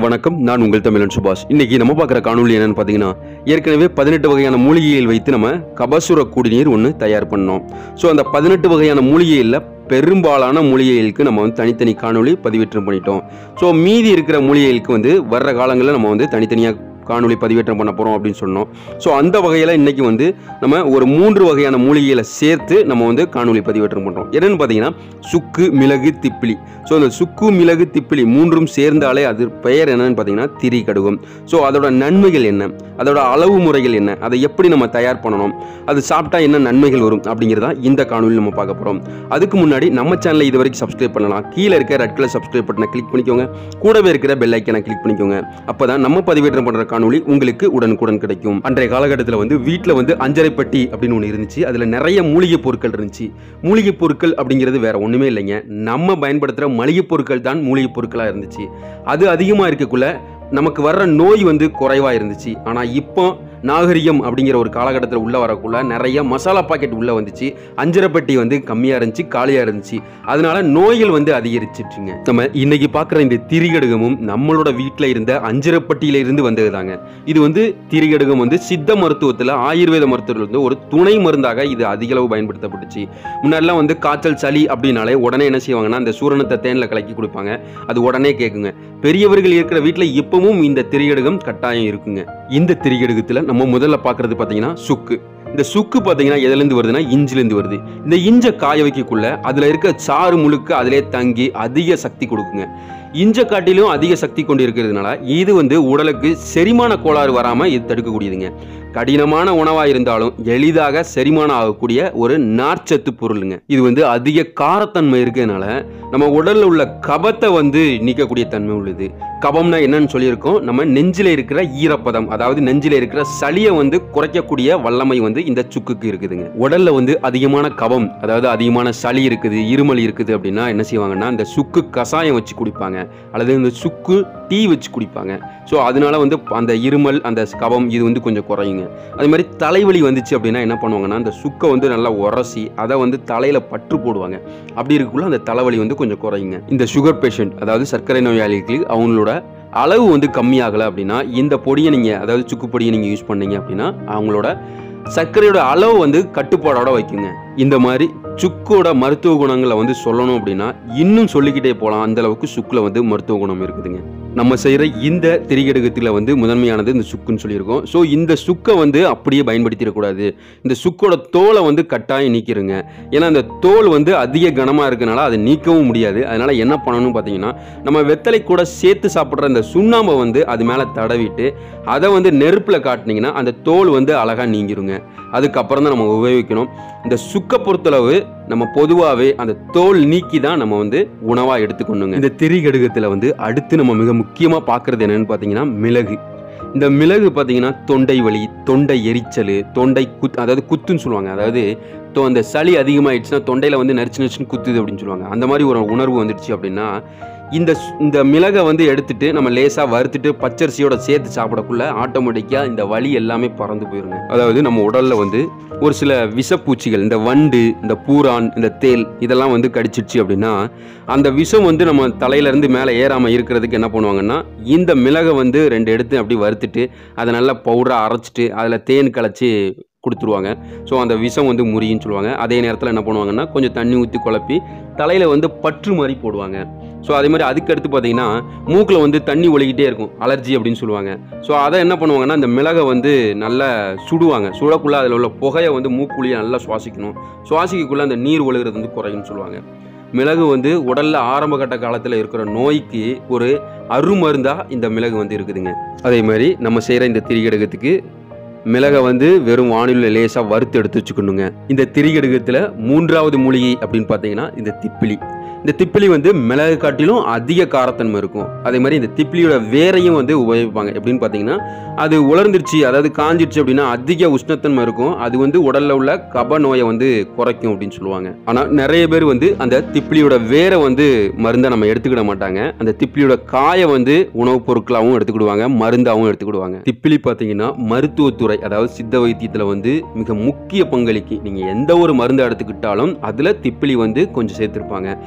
வணக்கம் நான் உங்கள் தமிழன் சுபாஷ் இன்னைக்கு நம்ம பார்க்குற காணொளி என்னன்னு பார்த்தீங்கன்னா ஏற்கனவே பதினெட்டு வகையான மூலிகைகள் வைத்து நம்ம கபசுர குடிநீர் ஒன்று தயார் பண்ணோம் ஸோ அந்த பதினெட்டு வகையான மூலிகைகளில் பெரும்பாலான மூலிகைகளுக்கு நம்ம வந்து தனித்தனி காணொளி பதிவேற்றம் பண்ணிட்டோம் ஸோ மீதி இருக்கிற மூலிகைகளுக்கு வந்து வர்ற காலங்களில் நம்ம வந்து தனித்தனியாக காணொளி பதிவேற்றம் பண்ண போகிறோம் அப்படின்னு சொன்னோம் ஸோ அந்த வகையில் இன்னைக்கு வந்து நம்ம ஒரு மூன்று வகையான மூலிகைகளை சேர்த்து நம்ம வந்து காணொளி பதிவேற்றம் பண்ணுறோம் என்னன்னு பார்த்தீங்கன்னா சுக்கு மிளகு திப்பிலி ஸோ அந்த சுக்கு மிளகு திப்பிலி மூன்றும் சேர்ந்தாலே அது பெயர் என்னன்னு பார்த்தீங்கன்னா திரி கடுகம் ஸோ அதோட நன்மைகள் என்ன அதோட அளவு முறைகள் என்ன அதை எப்படி நம்ம தயார் பண்ணணும் அது சாப்பிட்டா என்ன நன்மைகள் வரும் அப்படிங்கிறதா இந்த காணொலி நம்ம பார்க்க போகிறோம் அதுக்கு முன்னாடி நம்ம சேனலை இது வரைக்கும் சப்ஸ்கிரைப் பண்ணலாம் கீழே இருக்க ரெட் கலர் சப்ஸ்கிரைப் பட்டனை கிளிக் பண்ணிக்கோங்க கூடவே இருக்கிற பெல் ஐக்கனை கிளிக் பண்ணிக்கோங்க அப்போ தான் நம்ம பதிவேற்றம் பண்ணுற காணொலி உங்களுக்கு உடனுக்குடன் கிடைக்கும் அன்றைய காலகட்டத்தில் வந்து வீட்டில் வந்து அஞ்சரைப்பட்டி அப்படின்னு ஒன்று இருந்துச்சு அதில் நிறைய மூலிகை பொருட்கள் இருந்துச்சு மூலிகை பொருட்கள் அப்படிங்கிறது வேற ஒன்றுமே இல்லைங்க நம்ம பயன்படுத்துகிற மளிகை பொருட்கள் தான் மூலிகை பொருட்களாக இருந்துச்சு அது அதிகமாக இருக்கக்குள்ள நமக்கு வர்ற நோய் வந்து குறைவாக இருந்துச்சு ஆனால் இப்போ நாகரிகம் அப்படிங்கிற ஒரு காலகட்டத்தில் உள்ள வரக்குள்ள நிறைய மசாலா பாக்கெட் உள்ள வந்துச்சு அஞ்சரைப்பட்டி வந்து கம்மியாக இருந்துச்சு காலியாக இருந்துச்சு அதனால நோய்கள் வந்து அதிகரிச்சிட்டுங்க நம்ம இன்னைக்கு பார்க்குற இந்த திரிகடுகமும் நம்மளோட வீட்டில் இருந்த அஞ்சரைப்பட்டியில இருந்து வந்தது தாங்க இது வந்து திரிகடுகம் வந்து சித்த மருத்துவத்தில் ஆயுர்வேத மருத்துவத்தில் வந்து ஒரு துணை மருந்தாக இது அதிக அளவு பயன்படுத்தப்பட்டுச்சு முன்னாடிலாம் வந்து காய்ச்சல் சளி அப்படின்னாலே உடனே என்ன செய்வாங்கன்னா அந்த சூரணத்தை தேனில் கலக்கி கொடுப்பாங்க அது உடனே கேட்குங்க பெரியவர்கள் இருக்கிற வீட்டில் இப்பவும் இந்த திரிகடுகம் கட்டாயம் இருக்குங்க இந்த திரிகடுகத்தில் நம்ம முதல்ல பார்க்கறது பார்த்தீங்கன்னா சுக்கு இந்த சுக்கு பார்த்தீங்கன்னா எதுலேருந்து வருதுன்னா இஞ்சிலேருந்து வருது இந்த இஞ்சை காய வைக்கக்குள்ள அதில் இருக்க சாறு முழுக்க அதிலே தங்கி அதிக சக்தி கொடுக்குங்க இஞ்சை காட்டிலும் அதிக சக்தி கொண்டு இருக்கிறதுனால இது வந்து உடலுக்கு செரிமான கோளாறு வராமல் இது தடுக்கக்கூடியதுங்க கடினமான உணவாக இருந்தாலும் எளிதாக செரிமானம் ஆகக்கூடிய ஒரு நார்ச்சத்து பொருளுங்க இது வந்து அதிக காரத்தன்மை இருக்கிறதுனால நம்ம உடலில் உள்ள கபத்தை வந்து நீக்கக்கூடிய தன்மை உள்ளது கபம்னா என்னன்னு சொல்லியிருக்கோம் நம்ம நெஞ்சில் இருக்கிற ஈரப்பதம் அதாவது நெஞ்சில் இருக்கிற சளியை வந்து குறைக்கக்கூடிய வல்லமை வந்து இந்த சுக்குக்கு இருக்குதுங்க உடல்ல வந்து அதிகமான கபம் அதாவது அதிகமான சளி இருக்குது இருமல் இருக்குது அப்படின்னா என்ன செய்வாங்கன்னா இந்த சுக்கு கசாயம் வச்சு குடிப்பாங்க அல்லது இந்த சுக்கு டீ வச்சு குடிப்பாங்க ஸோ அதனால வந்து அந்த இருமல் அந்த கபம் இது வந்து கொஞ்சம் குறையுங்க அதே மாதிரி தலைவலி வந்துச்சு அப்படின்னா என்ன பண்ணுவாங்கன்னா அந்த சுக்கை வந்து நல்லா உரசி அதை வந்து தலையில பற்று போடுவாங்க அப்படி இருக்கக்குள்ள அந்த தலைவலி வந்து கொஞ்சம் குறையுங்க இந்த சுகர் பேஷண்ட் அதாவது சர்க்கரை நோயாளிகளுக்கு அவங்களோட அளவு வந்து கம்மியாகலை அப்படின்னா இந்த பொடியை நீங்கள் அதாவது சுக்கு பொடியை நீங்கள் யூஸ் பண்ணீங்க அப்படின்னா அவங்களோட சர்க்கரையோட அளவு வந்து கட்டுப்பாடோட வைக்குங்க இந்த மாதிரி சுக்கோட மருத்துவ குணங்களை வந்து சொல்லணும் அப்படின்னா இன்னும் சொல்லிக்கிட்டே போகலாம் அந்த அளவுக்கு சுக்கில் வந்து மருத்துவ குணம் இருக்குதுங்க நம்ம செய்கிற இந்த திரிகடுகத்தில் வந்து முதன்மையானது இந்த சுக்குன்னு சொல்லியிருக்கோம் ஸோ இந்த சுக்கை வந்து அப்படியே பயன்படுத்திடக்கூடாது இந்த சுக்கோட தோலை வந்து கட்டாயம் நீக்கிருங்க ஏன்னா அந்த தோல் வந்து அதிக கனமாக இருக்கனால அதை நீக்கவும் முடியாது அதனால் என்ன பண்ணணும்னு பார்த்தீங்கன்னா நம்ம வெத்தலை கூட சேர்த்து சாப்பிட்ற அந்த சுண்ணாம்பை வந்து அது மேலே தடவிட்டு அதை வந்து நெருப்பில் காட்டினீங்கன்னா அந்த தோல் வந்து அழகாக நீங்கிருங்க அதுக்கப்புறம் தான் நம்ம உபயோகிக்கணும் இந்த சுக்கை பொறுத்தளவு நம்ம பொதுவாகவே அந்த தோல் நீக்கி தான் நம்ம வந்து உணவாக எடுத்துக்கணுங்க இந்த திரிகடுகத்தில் வந்து அடுத்து நம்ம மிக முக்கியமாக பார்க்குறது என்னன்னு பார்த்தீங்கன்னா மிளகு இந்த மிளகு பார்த்தீங்கன்னா தொண்டை வலி தொண்டை எரிச்சல் தொண்டை குத் அதாவது குத்துன்னு சொல்லுவாங்க அதாவது தோ அந்த சளி அதிகமாகிடுச்சுன்னா தொண்டையில் வந்து நரிச்சு நரிச்சுன்னு குத்துது அப்படின்னு சொல்லுவாங்க அந்த மாதிரி ஒரு உணர்வு வந்துடுச்சு அப்படின்னா இந்த சு- இந்த மிளகை வந்து எடுத்துட்டு நம்ம லேசாக வறுத்துட்டு பச்சரிசியோட சேர்த்து சாப்பிடக்குள்ள ஆட்டோமேட்டிக்காக இந்த வலி எல்லாமே பறந்து போயிருங்க அதாவது நம்ம உடலில் வந்து ஒரு சில விஷப்பூச்சிகள் இந்த வண்டு இந்த பூரான் இந்த தேல் இதெல்லாம் வந்து கடிச்சிடுச்சு அப்படின்னா அந்த விஷம் வந்து நம்ம தலையிலேருந்து மேலே ஏறாமல் இருக்கிறதுக்கு என்ன பண்ணுவாங்கன்னா இந்த மிளகை வந்து ரெண்டு எடுத்து அப்படி வறுத்துட்டு அதை நல்லா பவுடராக அரைச்சிட்டு அதில் தேன் கலச்சி கொடுத்துருவாங்க ஸோ அந்த விஷம் வந்து முறியுன்னு சொல்லுவாங்க அதே நேரத்தில் என்ன பண்ணுவாங்கன்னா கொஞ்சம் தண்ணி ஊற்றி குழப்பி தலையில் வந்து பற்று மாதிரி போடுவாங்க ஸோ அதே மாதிரி அதுக்கு அடுத்து பார்த்தீங்கன்னா மூக்கில் வந்து தண்ணி ஒழுகிட்டே இருக்கும் அலர்ஜி அப்படின்னு சொல்லுவாங்க ஸோ அதை என்ன பண்ணுவாங்கன்னா அந்த மிளகை வந்து நல்லா சுடுவாங்க சுடக்குள்ளே அதில் உள்ள புகையை வந்து மூக்குழியை நல்லா சுவாசிக்கணும் சுவாசிக்கக்குள்ளே அந்த நீர் ஒழுகிறது வந்து குறையும்னு சொல்லுவாங்க மிளகு வந்து உடலில் ஆரம்ப கட்ட காலத்தில் இருக்கிற நோய்க்கு ஒரு அருமருந்தாக இந்த மிளகு வந்து இருக்குதுங்க அதே மாதிரி நம்ம செய்கிற இந்த திரிகடகத்துக்கு மிளகை வந்து வெறும் வானிலையில் லேசாக வறுத்து எடுத்து வச்சுக்கணுங்க இந்த திரிகடுகத்தில் மூன்றாவது மூலிகை அப்படின்னு பார்த்தீங்கன்னா இந்த திப்பிலி இந்த திப்பிலி வந்து மிளகு காட்டிலும் அதிக காரத்தன்மை இருக்கும் அதே மாதிரி இந்த திப்பிலியோட வேரையும் வந்து உபயோகிப்பாங்க எப்படின்னு பார்த்தீங்கன்னா அது உலர்ந்துருச்சு அதாவது காஞ்சிடுச்சு அப்படின்னா அதிக உஷ்ணத்தன்மை இருக்கும் அது வந்து உடலில் உள்ள கப நோயை வந்து குறைக்கும் அப்படின்னு சொல்லுவாங்க ஆனால் நிறைய பேர் வந்து அந்த திப்பிலியோட வேரை வந்து மருந்தை நம்ம எடுத்துக்கிட மாட்டாங்க அந்த திப்பிலியோட காயை வந்து உணவுப் பொருட்களாகவும் எடுத்துக்கிடுவாங்க மருந்தாகவும் எடுத்துக்கிடுவாங்க திப்பிலி பார்த்தீங்கன்னா மருத்துவத்துறை அதாவது சித்த வைத்தியத்தில் வந்து மிக முக்கிய பங்களிக்கு நீங்கள் எந்த ஒரு மருந்து எடுத்துக்கிட்டாலும் அதில் திப்பிலி வந்து கொஞ்சம் சேர்த்துருப்பாங்க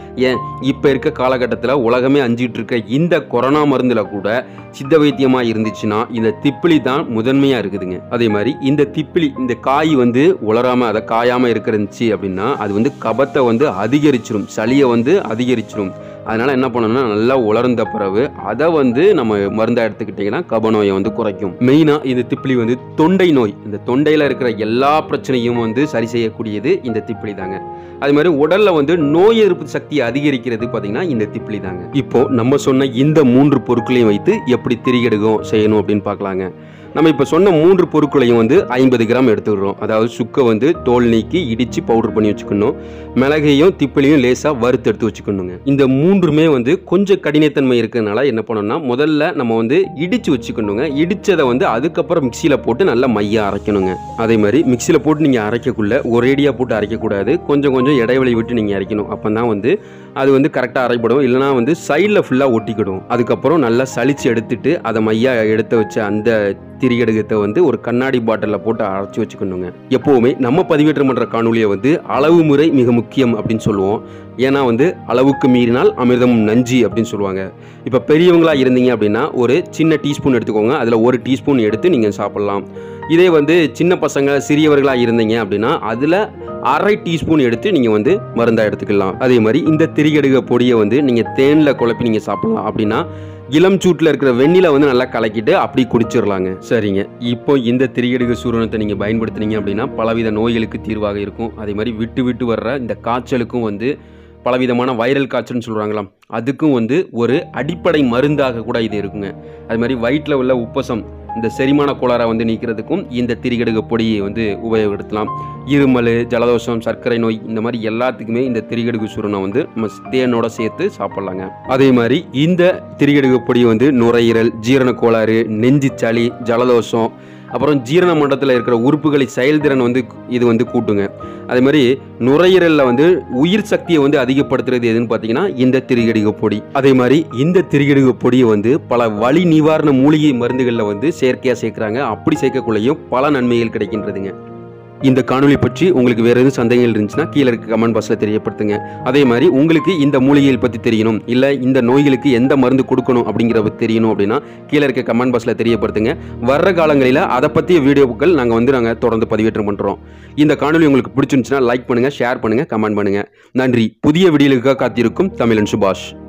ஏன் இப்போ இருக்க காலகட்டத்தில் உலகமே அஞ்சிட்டு இருக்க இந்த கொரோனா மருந்தில் கூட சித்த வைத்தியமாக இருந்துச்சுன்னா இந்த திப்பிலி தான் முதன்மையாக இருக்குதுங்க அதே மாதிரி இந்த திப்பிலி இந்த காய் வந்து உலராமல் அதை காயாமல் இருக்கிறந்துச்சு அப்படின்னா அது வந்து கபத்தை வந்து அதிகரிச்சிரும் சளியை வந்து அதிகரிச்சிரும் அதனால் என்ன பண்ணணும்னா நல்லா உலர்ந்த பிறகு அதை வந்து நம்ம மருந்தாக எடுத்துக்கிட்டிங்கன்னா கப நோயை வந்து குறைக்கும் மெயினாக இந்த திப்பிலி வந்து தொண்டை நோய் இந்த தொண்டையில் இருக்கிற எல்லா பிரச்சனையும் வந்து சரி செய்யக்கூடியது இந்த திப்பிலி தாங்க அது மாதிரி உடலில் வந்து நோய் எதிர்ப்பு சக்தியை அதிகரிக்கிறது பார்த்தீங்கன்னா இந்த திப்பிலி தாங்க இப்போ நம்ம சொன்ன இந்த மூன்று பொருட்களையும் வைத்து எப்படி திரிகடுகம் செய்யணும் அப்படின்னு பார்க்கலாங்க நம்ம இப்போ சொன்ன மூன்று பொருட்களையும் வந்து ஐம்பது கிராம் எடுத்துக்கிறோம் அதாவது சுக்கை வந்து தோல் நீக்கி இடித்து பவுடர் பண்ணி வச்சுக்கணும் மிளகையும் திப்பிலையும் லேசாக வறுத்து எடுத்து வச்சுக்கணுங்க இந்த மூன்றுமே வந்து கொஞ்சம் கடினத்தன்மை இருக்கிறதுனால என்ன பண்ணணும்னா முதல்ல நம்ம வந்து இடித்து வச்சுக்கணுங்க இடித்ததை வந்து அதுக்கப்புறம் மிக்சியில் போட்டு நல்லா மையா அரைக்கணுங்க அதே மாதிரி மிக்சியில் போட்டு நீங்கள் அரைக்கக்குள்ள ஒரேடியாக போட்டு அரைக்கக்கூடாது கொஞ்சம் கொஞ்சம் இடைவெளி விட்டு நீங்கள் அரைக்கணும் அப்போ தான் வந்து அது வந்து கரெக்டாக அரைப்படும் இல்லைனா வந்து சைடில் ஃபுல்லாக ஒட்டிக்கிடும் அதுக்கப்புறம் நல்லா சலிச்சு எடுத்துட்டு அதை மையா எடுத்து வச்ச அந்த திரிகடுகத்தை வந்து ஒரு கண்ணாடி பாட்டிலில் போட்டு அரைச்சி வச்சுக்கணுங்க எப்போவுமே நம்ம பதிவேற்றம் பண்ணுற காணொலியை வந்து அளவு முறை மிக முக்கியம் அப்படின்னு சொல்லுவோம் ஏன்னா வந்து அளவுக்கு மீறினால் அமிர்தம் நஞ்சு அப்படின்னு சொல்லுவாங்க இப்போ பெரியவங்களா இருந்தீங்க அப்படின்னா ஒரு சின்ன டீஸ்பூன் எடுத்துக்கோங்க அதில் ஒரு டீஸ்பூன் எடுத்து நீங்கள் சாப்பிட்லாம் இதே வந்து சின்ன பசங்க சிறியவர்களாக இருந்தீங்க அப்படின்னா அதில் அரை டீஸ்பூன் எடுத்து நீங்கள் வந்து மருந்தாக எடுத்துக்கலாம் அதே மாதிரி இந்த திரிகடுக பொடியை வந்து நீங்கள் தேனில் குழப்பி நீங்கள் சாப்பிடலாம் அப்படின்னா இளம் சூட்டில் இருக்கிற வெண்ணில வந்து நல்லா கலக்கிட்டு அப்படி குடிச்சிடலாங்க சரிங்க இப்போ இந்த திரிகடுக சூரணத்தை நீங்கள் பயன்படுத்துனீங்க அப்படின்னா பலவித நோய்களுக்கு தீர்வாக இருக்கும் அதே மாதிரி விட்டு விட்டு வர்ற இந்த காய்ச்சலுக்கும் வந்து பலவிதமான வைரல் காய்ச்சல்னு சொல்கிறாங்களாம் அதுக்கும் வந்து ஒரு அடிப்படை மருந்தாக கூட இது இருக்குங்க அது மாதிரி வயிற்றில் உள்ள உப்பசம் இந்த செரிமான கோளாறை வந்து நீக்கிறதுக்கும் இந்த திரிகடுக பொடியை வந்து உபயோகப்படுத்தலாம் இருமல் ஜலதோஷம் சர்க்கரை நோய் இந்த மாதிரி எல்லாத்துக்குமே இந்த திரிகடுகு சூரணம் வந்து நம்ம தேனோட சேர்த்து சாப்பிட்லாங்க அதே மாதிரி இந்த திரிகடுகு பொடி வந்து நுரையீரல் ஜீரண கோளாறு நெஞ்சு சளி ஜலதோஷம் அப்புறம் ஜீரண மண்டலத்தில் இருக்கிற உறுப்புகளை செயல்திறன் வந்து இது வந்து கூட்டுங்க அதே மாதிரி நுரையீரலில் வந்து உயிர் சக்தியை வந்து அதிகப்படுத்துறது எதுன்னு பார்த்தீங்கன்னா இந்த திரிகடுக பொடி அதே மாதிரி இந்த திரிகடுக பொடியை வந்து பல வலி நிவாரண மூலிகை மருந்துகளில் வந்து செயற்கையாக சேர்க்குறாங்க அப்படி சேர்க்கக்குள்ளேயும் பல நன்மைகள் கிடைக்கின்றதுங்க இந்த காணொளி பற்றி உங்களுக்கு வேறு எதுவும் சந்தேகங்கள் இருந்துச்சுன்னா கீழே இருக்க கமெண்ட் பாக்ஸில் தெரியப்படுத்துங்க அதே மாதிரி உங்களுக்கு இந்த மூலிகைகள் பற்றி தெரியணும் இல்லை இந்த நோய்களுக்கு எந்த மருந்து கொடுக்கணும் அப்படிங்கிறத தெரியணும் அப்படின்னா கீழே இருக்க கமெண்ட் பாக்ஸில் தெரியப்படுத்துங்க வர்ற காலங்களில் அதை பற்றிய வீடியோக்கள் நாங்கள் வந்து நாங்கள் தொடர்ந்து பதிவேற்றம் பண்ணுறோம் இந்த காணொளி உங்களுக்கு பிடிச்சிருந்துச்சுன்னா லைக் பண்ணுங்கள் ஷேர் பண்ணுங்கள் கமெண்ட் பண்ணுங்கள் நன்றி புதிய வீடியோகளுக்காக காத்திருக்கும் தமிழன் சுபாஷ்